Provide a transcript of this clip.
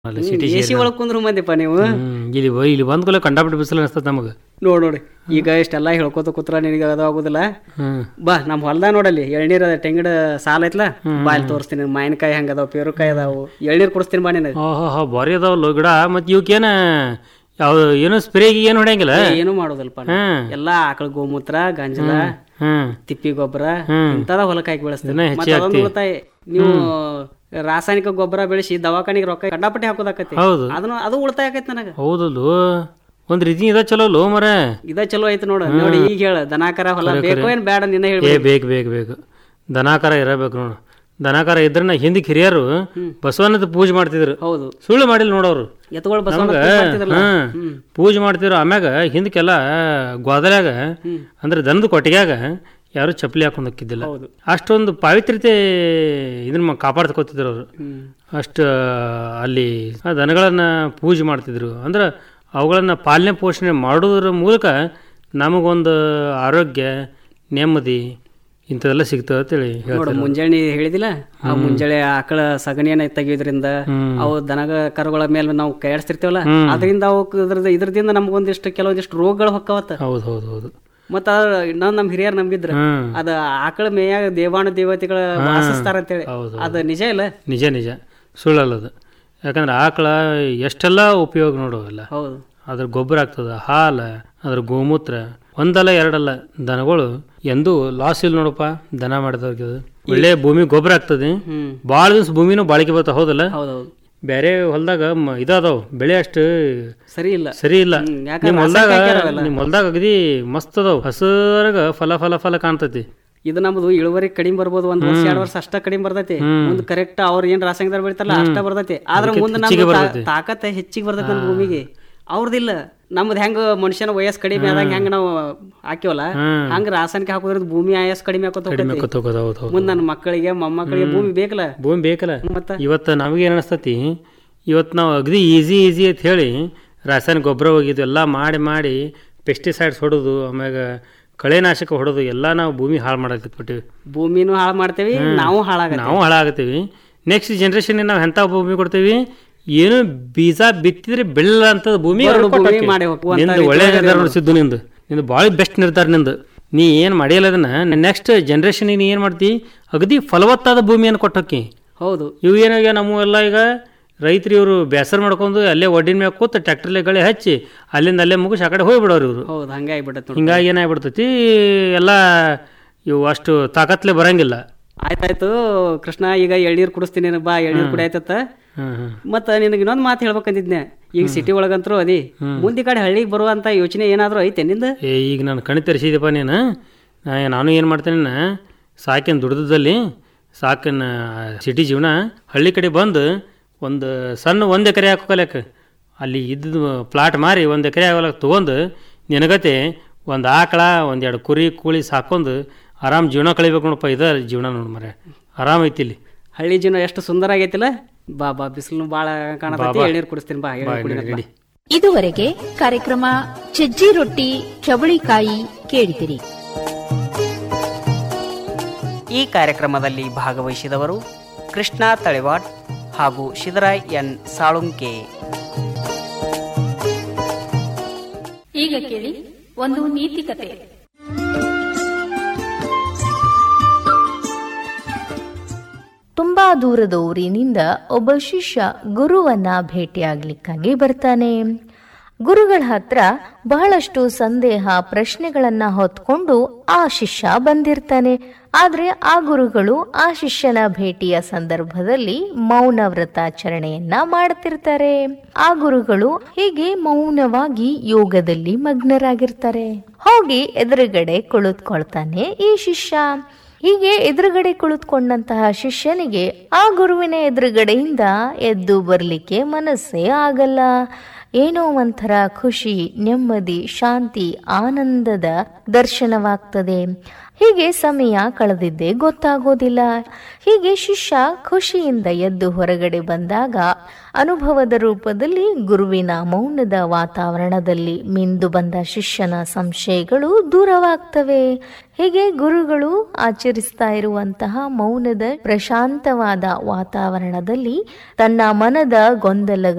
ಅಲ್ಲಿ city A C ಒಳಗೆ ಕುಂದ್ರು ಮಂದಿಪ್ಪ ನೀವು ಹ್ಮ್ ಇಲ್ಲಿ ಬ- ಇಲ್ಲಿ ಬಂದ್ ಕೂಡಲೇ ಕಂಡಾಪಟ್ಟಿ ಬಿಸಿಲು ಅನಿಸ್ತದೆ ನಮಗೆ ನೋಡ್ ನೋಡಿ ಈಗ ಇಷ್ಟೆಲ್ಲ ಹೇಳ್ಕೊತ ಕೂತ್ರ ನಿನಗೆ ಅದು ಆಗುದಿಲ್ಲ ಹ್ಮ್ ಬಾ ನಮ್ಮ ಹೊಲ್ದಾಗ ನೋಡಲ್ಲಿ ಎಳ್ನೀರ್ ತೆಂಗಿಡ ಸಾಲ ಐತ್ಲ ಬಾ ಇಲ್ಲಿ ತೋರಿಸ್ತೀನಿ ಮಾವಿನಕಾಯಿ ಹಂಗ ಅದಾವ ಪೇರುಕಾಯಿ ಅದಾವು ಎಳ್ನೀರ್ ಕೊಡಿಸ್ತೀನಿ ಬಾ ನಿನಗೆ ಓಹೋ ಹೋ ಭಾರಿ ಅದಾವಲ್ಲ ಗಿಡ ಮತ್ತು ಇವಕ್ಕೇನ ಯಾವ ಏನು ಸ್ಪ್ರೇಗೆ ಏನು ಹೊಡೆಯಂಗಿಲ್ಲ ಏನು ಮಾಡೋದಲ್ಪ ಹ್ಮ್ ಎಲ್ಲಾ ಆಕಳ ಗೋಮೂತ್ರ ಗಂಜಲ ಹ್ಮ್ ತಿಪ್ಪಿ ಗೊಬ್ಬರ ಹ್ಮ್. ಇಂಥದ ಹೊಲಕ್ಕೆ ಹಾಕಿ ಬೆಳೆಸ್ತೀನಿ ಇದನ್ನ ಮತ್ತೆ ಅದೊಂದು ಉಳಿತಾಯ ನೀವು ರಾಸಾಯನಿಕ ಗೊಬ್ಬರ ಬೆಳೆಸಿ ದವಾಖಾನಿಗೆ ರೊಕ್ಕ ಕಂಡಾಪಟ್ಟಿ ಹಾಕೋದಾಕತಿ ಹೌದು ಅದನ್ನ ಅದು ಉಳಿತಾಯ ಆಕೈತಿ ನನಗೆ ಹೌದಲ್ಲು ಒಂದ್ ರೀತಿ ಇದ ಚಲೋ ಲೋ ಮರ ಇದ ಚಲೋ ಐತಿ ನೋಡು ನೋಡಿ ಈಗ ಹೇಳ ದನಾಕರ ಹೊಲ ಬೇಕೋ ಏನ್ ಬೇಡ ನಿನ್ನ ಏ ಹೇಳಿ ಬೇಕು ಬೇಕು ಬೇಕು ದನಾಕಾರ ಇರಬೇಕು ನೋಡು ದನಾಕಾರ ಇದ್ರನ ಹಿಂದಕ್ಕೆ ಹಿರಿಯರು ಬಸವಣ್ಣದ ಪೂಜೆ ಮಾಡ್ತಿದ್ರು ಹೌದು ಸುಳ್ಳು ಮಾಡಿಲ್ಲ ನೋಡವ್ರು ಎತ್ತುಗಳು ಬಸವಣ್ಣ ನಮ್ಗ ಪೂಜೆ ಮಾಡ್ತಿದ್ರಲ್ಲ. ಹ್ಮ್ ಹ್ಮ್. ಪೂಜೆ ಮಾಡ್ತಿದ್ರು ಆಮ್ಯಾಗ ಹಿಂದಕ್ಕೆಲ್ಲ ಗ್ವಾದಲ್ಯಾಗ ಅಂದ್ರೆ ದನದ ಕೊಟ್ಟಿಗ್ಯಾಗ ಯಾರು ಚಪ್ಪಲಿ ಹಾಕೊಂಡು ಹೋಗಿದ್ದಿಲ್ಲ ಹೌದು ಅಷ್ಟೊಂದು ಪಾವಿತ್ರ್ಯತೆ ಇದನ್ನ ಮ- ಕಾಪಾಡ್ಕೊತಿದ್ರು ಅವರು ಹ್ಮ್ ಅಷ್ಟು ಅಲ್ಲಿ ಆ ದನಗಳನ್ನ ಪೂಜೆ ಮಾಡ್ತಿದ್ರು ಅಂದ್ರೆ ಅವುಗಳನ್ನ ಪಾಲನೆ ಪೋಷಣೆ ಮಾಡೋದ್ರ ಮೂಲಕ ನಮಗೊಂದು ಆರೋಗ್ಯ ನೆಮ್ಮದಿ ಇಂಥದೆಲ್ಲ ಸಿಗ್ತದೆ ಅಂತೇಳಿ ನೋಡು ಹೇಳ್ತಾರೆ ಮುಂಜಾನೆ ಹೇಳಿದಿಲ್ಲ ಆ ಮುಂಜಾನೆ ಆಕಳ ಸಗಣಿಯನ್ನ ತೆಗಿಯೋದ್ರಿಂದ ಹ್ಮ್. ಅವು ದನಗ ಕರುಗಳ ಮೇಲೆ ನಾವು ಕೈಯಾಡಿಸ್ತಿರ್ತೀವಲ್ಲ ಅದರಿಂದ ಅವಕ್ಕೆ ಇದ್ರದ್ದು ಇದ್ರದಿಂದ ನಮ್ಗೊಂದಿಷ್ಟು ಕೆಲವೊಂದಿಷ್ಟು ರೋಗಗಳು ಹೊಕ್ಕವತ್ತ ಹೌದು ಹೌದು ಹೌದು ಮತ್ತ ಇನ್ನೊಂದ್ ನಮ್ ಹಿರಿಯರ್ ನಂಬಿದ್ರ ಹ್ಮ್ ಅದ ಆಕಳ ಮೇಯಾಗ ದೇವಾನು ದೇವತೆಗಳ ವಾಸಿಸ್ತಾರ ಅಂತೇಳಿ ಹೌದು ಅದ ನಿಜ ಇಲ್ಲ ನಿಜ ನಿಜ ಸುಳ್ಳಲ್ಲದು ಯಾಕಂದ್ರೆ ಆಕಳ ಎಷ್ಟೆಲ್ಲ ಉಪಯೋಗ ನೋಡೋಲ್ಲ ಹೌದು ಅದ್ರ ಗೊಬ್ಬರ ಆಗ್ತದ ಹಾಲು ಅದ್ರ ಗೋಮೂತ್ರ ಒಂದಲ್ಲ ಎರಡಲ್ಲ ದನಗಳು ಎಂದೂ ಲಾಸ್ ಇಲ್ಲ ನೋಡಪ್ಪ ದನ ಮಾಡಿದವ್ರಿಗೆ ಅದು. ಒಳ್ಳೆ ಭೂಮಿ ಗೊಬ್ಬರ ಆಗ್ತದೆ ಹ್ಮ್ ಭಾಳ ದಿವಸ ಭೂಮಿನೂ ಬಾಳಿಕೆ ಬರ್ತಾವ ಹೌದಲ್ಲ ಹೌದೌದು ಬೇರೆ ಹೊಲ್ದಾಗ ಮ- ಇದಾದವ್ ಬೆಳೆ ಅಷ್ಟು ಸರಿ ಇಲ್ಲ ಸರಿ ಇಲ್ಲ ಹ್ಮ್, ಯಾಕಂದ್ರೆ ನಿಮ್ಮ ಹೊಲ್ದಾಗ ರಾಸಾಯನಿಕ ಹಾಕ್ಯಾರಲ್ಲ. ನಿಮ್ಮ ಹೊಲ್ದಾಗ ಅಗದಿ ಮಸ್ತ್ ಅದಾವ ಹಸರಾಗ ಫಲ ಫಲ ಫಲ ಕಾಣ್ತೈತಿ ಇದು ನಮ್ದು ಇಳುವರಿ ಕಡಿಮೆ ಬರ್ಬೋದು ಒಂದ್ ವರ್ಷ ಎರಡ್ ವರ್ಷ ಅಷ್ಟ ಕಡಿಮೆ ಬರ್ತೈತಿ ಮುಂದ್ ಕರೆಕ್ಟ್ ಅವ್ರ ಏನ್ ರಾಸಾಯನಿಕ ಬೆಳಿತಾರಲ್ಲ ಅಷ್ಟ ಬರ್ತೈತಿ ಆದ್ರ ಮುಂದೆ ಹೆಚ್ಚಿಗೆ ನಮ್ದು ಬರ್ತೈತಿ. ತಾಕತ್ ಹೆಚ್ಚಿಗೆ ಬರ್ತೈತಿ ನಮ್ಮ ಭೂಮಿಗೆ ಅವ್ರದಿಲ್ಲ ನಮ್ದು ಹೆಂಗ ಮನುಷ್ಯನ ವಯಸ್ಸು ಕಡಿಮೆ ಆದಂಗ ಹೆಂಗ ನಾವು ಹಾಕಿವಲ್ಲ ಹ್ಮ್. ಹಂಗ ರಾಸಾಯನಿಕ ಹಾಕೋದ್ರಿಂದ ಭೂಮಿ ಆಯಸ್ ಕಡಿಮೆ ಆಕೋತ ಕಡಿಮೆ ಹೋಗ್ತೈತಿ ಕೊತ್ತೋಗೋದು ಹೌದು ಹೌದು ಮುಂದ್ ನನ್ನ ಮಕ್ಕಳಿಗೆ ಮೊಮ್ಮಕ್ಕಳಿಗೆ ಭೂಮಿ ಬೇಕಲ್ಲ ಭೂಮಿ ಬೇಕಲ್ಲ ಮತ್ತ ಇವತ್ತು ನಮಗೆ ಏನು ಅನಿಸ್ತತಿ ಇವತ್ತು ನಾವು ಅಗದಿ ಈಸಿ ಈಸಿ ಅಂತ ಹೇಳಿ ರಾಸಾಯನಿಕ ಗೊಬ್ಬರ ಹೋಗಿದ್ದು ಎಲ್ಲ ಮಾಡಿ ಮಾಡಿ ಪೆಸ್ಟಿಸೈಡ್ಸ್ ಹೊಡೋದು ಆಮ್ಯಾಗ ಕಳೆನಾಶಕ ಹೊಡೋದು ಎಲ್ಲ ನಾವು ಭೂಮಿ ಹಾಳು ಮಾಡಾಕತ್ಬಿಟ್ಟಿವಿ ಭೂಮಿನೂ ಹಾಳು ಮಾಡ್ತೇವಿ ನಾವು ಹಾಳಾಗ ನಾವು ಹಾಳಾಗತ್ತೀವಿ ನೆಕ್ಸ್ಟ್ ಜನ್ರೇಷನ್ ನಾವು ಎಂಥ ಭೂಮಿ ಕೊಡ್ತೀವಿ ಏನು ಬೀಜ ಬಿತ್ತಿದ್ರೆ ಬೆಳೆಲ್ಲ ಅಂತ ಭೂಮಿ ಬರಡು ಅವ್ರಿಗೆ ಭೂಮಿ ಕೊಟ್ಟಾಕಿ. ಮಾಡಿ ಹೋಗುವಂತ ನಿಂದು ಒಳ್ಳೆ ನಿರ್ಧಾರ ನೋಡಿಸಿದ್ದು ನಿಂದು ನಿಂದು ಭಾಳ ಬೆಸ್ಟ್ ನಿರ್ಧಾರ ನಿಂದು ನೀ ಏನು ಮಾಡಿಲ್ಲ ಅದನ್ನ ನೆಕ್ಸ್ಟ್ ಜನ್ರೇಷನ್ ನೀ ಏನು ಮಾಡ್ತಿ ಅಗದಿ ಫಲವತ್ತಾದ ಭೂಮಿಯನ್ನು ಕೊಟ್ಟೋಕಿ ಹೌದು ಇವು ಏನಾಗ್ಯ ನಮ್ಮ ಎಲ್ಲ ಈಗ ರೈತರು ಇವರು ಬೇಸರ ಮಾಡ್ಕೊಂಡು ಅಲ್ಲೇ ಒಡ್ಡಿನ ಮ್ಯಾಗ ಕೂತು ಟ್ರ್ಯಾಕ್ಟರ್ಲೆ ಗಳೆ ಹಚ್ಚಿ ಅಲ್ಲಿಂದ ಅಲ್ಲೇ ಮುಗಿಸಿ ಆ ಕಡೆ ಹೋಗ್ಬಿಡೋರು ಇವರು ಹೌದು ಹಂಗೆ ಆಗ್ಬಿಟ್ಟೈತಿ ನೋಡಿ ಹಿಂಗಾಗಿ ಏನಾಗ್ಬಿಡ್ತೈತಿ ಎಲ್ಲ ಇವು ಅಷ್ಟು ತಾಕತ್ಲೆ ಬರಂಗಿಲ್ಲ ಆಯ್ತಾಯ್ತು ಕೃಷ್ಣ ಈಗ ಎಳ್ನೀರ್ ಕುಡಿಸ್ತೀನಿ ನೀನು ಬಾ ಎಳ್ನೀರ್ ಕುಡಿಯಾಯ್ತತ್ತ ಹ್ಮ್ ಹ್ಮ್ ಮತ್ತ ನಿನಗೆ ಇನ್ನೊಂದು ಮಾತು ಹೇಳ್ಬೇಕಂತಿದ್ನೆ ಈಗ ಸಿಟಿ ಒಳಗಂತರೂ ಅದಿ ಮುಂದಿ ಕಡೆ ಹಳ್ಳಿಗೆ ಬರುವಂತ ಯೋಚನೆ ಏನಾದ್ರೂ ಐತೆ ನಿಂದ ಏ ಈಗ ನಾನು ಕಣಿ ತರಿಸಿದೆಪ್ಪ ನೀನು ನಾ- ನಾನು ಏನು ಮಾಡ್ತೇನೆ ಸಾಕಿನ ದುಡ್ದದಲ್ಲಿ ಸಾಕಿನ ಸಿಟಿ ಜೀವನ ಹಳ್ಳಿ ಕಡೆ ಬಂದು ಒಂದು ಸಣ್ಣ ಒಂದು ಎಕರೆ ಹಾಕೋಕಲಕ್ಕ ಅಲ್ಲಿ ಇದ್ದ ಪ್ಲಾಟ್ ಮಾರಿ ಒಂದು ಎಕರೆ ಆಗೋಲಕ್ಕೆ ತೊಗೊಂಡು ನಿನಗತೆ ಒಂದು ಆಕಳ ಒಂದೆರಡು ಕುರಿ ಕೋಳಿ ಸಾಕೊಂಡು ಆರಾಮ್ ಜೀವನ ಕಳಿಬೇಕು ನೋಡಪ್ಪ ಇದ ಜೀವನ ನೋಡು ಮರೆ ಆರಾಮ್ ಐತಿ ಇಲ್ಲಿ ಹಳ್ಳಿ ಜೀವನ ಎಷ್ಟು ಸುಂದರ ಆಗೈತಿಲ್ಲ ಬಾ ಬಾ ಬಿಸಿಲು ಬಾಳ ಕಾಣತೈತಿ ಎಳ್ನೀರ್ ಕುಡಿಸ್ತೀನಿ ಬಾ ಎಳ್ನೀರ್ ಕುಡಿಯೋಣ ಬಾ. ರೆಡಿ ಇದುವರೆಗೆ ಕಾರ್ಯಕ್ರಮ ಸಜ್ಜಿ ರೊಟ್ಟಿ ಚವಳಿಕಾಯಿ ಕೇಳಿದಿರಿ ಈ ಕಾರ್ಯಕ್ರಮದಲ್ಲಿ ಭಾಗವಹಿಸಿದವರು ಕೃಷ್ಣ ತಳಿವಾಡ್ ಹಾಗೂ ಶಿವರಾಯ್ ಎನ್ ಸಾಳುಂಕೆ ಈಗ ಕೇಳಿ ಒಂದು ನೀತಿ ಕತೆ ತುಂಬಾ ದೂರದ ಊರಿನಿಂದ ಒಬ್ಬ ಶಿಷ್ಯ ಗುರುವನ್ನ ಭೇಟಿಯಾಗ್ಲಿಕ್ಕಾಗಿ ಬರ್ತಾನೆ ಗುರುಗಳ ಹತ್ರ ಬಹಳಷ್ಟು ಸಂದೇಹ ಪ್ರಶ್ನೆಗಳನ್ನ ಹೊತ್ಕೊಂಡು ಆ ಶಿಷ್ಯ ಬಂದಿರ್ತಾನೆ ಆದ್ರೆ ಆ ಗುರುಗಳು ಆ ಶಿಷ್ಯನ ಭೇಟಿಯ ಸಂದರ್ಭದಲ್ಲಿ ಮೌನ ವ್ರತಾಚರಣೆಯನ್ನ ಮಾಡ್ತಿರ್ತಾರೆ ಆ ಗುರುಗಳು ಹೀಗೆ ಮೌನವಾಗಿ ಯೋಗದಲ್ಲಿ ಮಗ್ನರಾಗಿರ್ತಾರೆ ಹೋಗಿ ಎದುರುಗಡೆ ಕುಳಿತುಕೊಳ್ತಾನೆ ಈ ಶಿಷ್ಯ ಹೀಗೆ ಎದುರುಗಡೆ ಕುಳಿತುಕೊಂಡಂತಹ ಶಿಷ್ಯನಿಗೆ ಆ ಗುರುವಿನ ಎದುರುಗಡೆಯಿಂದ ಎದ್ದು ಬರಲಿಕ್ಕೆ ಮನಸ್ಸೇ ಆಗಲ್ಲ ಏನೋ ಒಂಥರ ಖುಷಿ ನೆಮ್ಮದಿ ಶಾಂತಿ ಆನಂದದ ದರ್ಶನವಾಗ್ತದೆ ಹೀಗೆ ಸಮಯ ಕಳೆದಿದ್ದೇ ಗೊತ್ತಾಗೋದಿಲ್ಲ ಹೀಗೆ ಶಿಷ್ಯ ಖುಷಿಯಿಂದ ಎದ್ದು ಹೊರಗಡೆ ಬಂದಾಗ ಅನುಭವದ ರೂಪದಲ್ಲಿ ಗುರುವಿನ ಮೌನದ ವಾತಾವರಣದಲ್ಲಿ ಮಿಂದು ಬಂದ ಶಿಷ್ಯನ ಸಂಶಯಗಳು ದೂರವಾಗ್ತವೆ ಹೀಗೆ ಗುರುಗಳು ಆಚರಿಸ್ತಾ ಇರುವಂತಹ ಮೌನದ ಪ್ರಶಾಂತವಾದ ವಾತಾವರಣದಲ್ಲಿ ತನ್ನ ಮನದ ಗೊಂದಲ